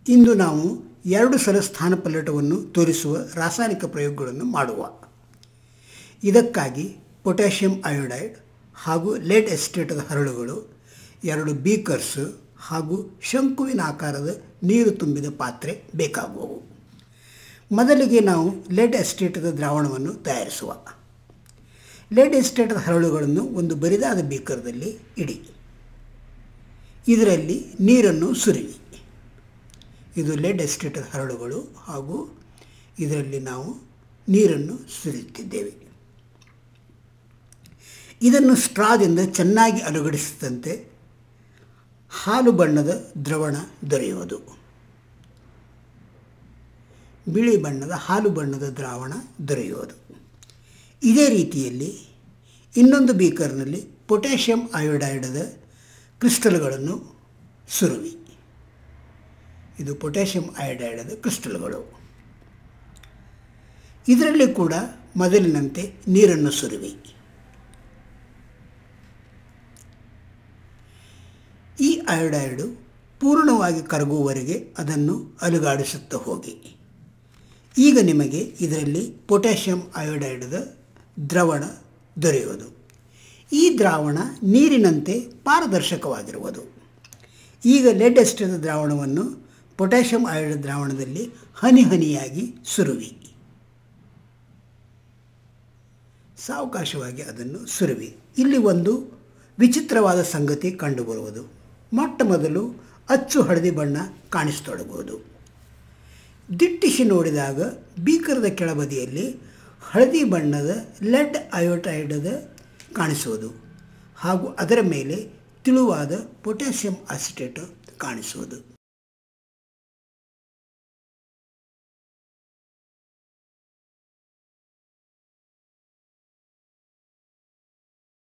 ಇಂದು ನಾವು ಎರಡು ಸಲ ಸ್ಥಾನಪಲ್ಲಟವನ್ನು ತೋರಿಸುವ ರಾಸಾಯನಿಕ ಪ್ರಯೋಗಗಳನ್ನು ಮಾಡುವ ಇದಕ್ಕಾಗಿ ಪೊಟ್ಯಾಷಿಯಂ ಅಯೋಡೈಡ್ ಹಾಗೂ ಲೆಡ್ ಎಸ್ಟೇಟದ ಹರಳುಗಳು ಎರಡು ಬೀಕರ್ಸು ಹಾಗೂ ಶಂಕುವಿನ ಆಕಾರದ ನೀರು ತುಂಬಿದ ಪಾತ್ರೆ ಬೇಕಾಗುವವು ಮೊದಲಿಗೆ ನಾವು ಲೆಡ್ ಎಸ್ಟೇಟದ ದ್ರಾವಣವನ್ನು ತಯಾರಿಸುವ ಲೆಡ್ ಎಸ್ಟೇಟದ ಹರಳುಗಳನ್ನು ಒಂದು ಬರಿದಾದ ಬೀಕರ್ದಲ್ಲಿ ಇಡಿ ಇದರಲ್ಲಿ ನೀರನ್ನು ಸುರಿವಿ ಇದು ಲೆಡ್ ಎಸ್ಟೇಟದ ಹರಳುಗಳು ಹಾಗೂ ಇದರಲ್ಲಿ ನಾವು ನೀರನ್ನು ಸುರಿಯುತ್ತಿದ್ದೇವೆ ಇದನ್ನು ಸ್ಟ್ರಾದಿಂದ ಚೆನ್ನಾಗಿ ಅಲುಗಡಿಸಿದಂತೆ ಹಾಲು ಬಣ್ಣದ ದ್ರವಣ ದೊರೆಯುವುದು ಬಿಳಿ ಬಣ್ಣದ ಹಾಲು ಬಣ್ಣದ ದ್ರಾವಣ ದೊರೆಯುವುದು ಇದೇ ರೀತಿಯಲ್ಲಿ ಇನ್ನೊಂದು ಬೀಕರ್ನಲ್ಲಿ ಪೊಟ್ಯಾಷಿಯಂ ಅಯೋಡೈಡದ ಕ್ರಿಸ್ಟಲ್ಗಳನ್ನು ಸುರುವಿ ಇದು ಪೊಟ್ಯಾಷಿಯಂ ಅಯೋಡೈಡದ ಕ್ರಿಸ್ಟಲ್ಗಳು ಇದರಲ್ಲಿ ಕೂಡ ಮೊದಲಿನಂತೆ ನೀರನ್ನು ಸುರುವಿ ಈ ಅಯೋಡೈಡು ಪೂರ್ಣವಾಗಿ ಕರಗುವವರೆಗೆ ಅದನ್ನು ಅಲುಗಾಡಿಸುತ್ತಾ ಹೋಗಿ ಈಗ ನಿಮಗೆ ಇದರಲ್ಲಿ ಪೊಟ್ಯಾಷಿಯಂ ಅಯೋಡೈಡದ ದ್ರವಣ ದೊರೆಯುವುದು ಈ ದ್ರಾವಣ ನೀರಿನಂತೆ ಪಾರದರ್ಶಕವಾಗಿರುವುದು ಈಗ ಲೆಡ್ ಎಸ್ಟೇದ ದ್ರಾವಣವನ್ನು ಪೊಟ್ಯಾಷಿಯಂ ಅಯೋಡೈಡ್ ದ್ರಾವಣದಲ್ಲಿ ಹನಿ ಹನಿಯಾಗಿ ಸುರುವಿ ಸಾವಕಾಶವಾಗಿ ಅದನ್ನು ಸುರುವಿ ಇಲ್ಲಿ ಒಂದು ವಿಚಿತ್ರವಾದ ಸಂಗತಿ ಕಂಡುಬರುವುದು ಮೊಟ್ಟ ಮೊದಲು ಅಚ್ಚು ಹಳದಿ ಬಣ್ಣ ಕಾಣಿಸತೊಡಗುವುದು ದಿಟ್ಟಿಸಿ ನೋಡಿದಾಗ ಬೀಕರದ ಕೆಳಬದಿಯಲ್ಲಿ ಹಳದಿ ಬಣ್ಣದ ಲೆಡ್ ಅಯೋಟೈಡದ ಕಾಣಿಸುವುದು ಹಾಗೂ ಅದರ ಮೇಲೆ ತಿಳುವಾದ ಪೊಟ್ಯಾಷಿಯಂ ಅಸಿಟೇಟ್ ಕಾಣಿಸುವುದು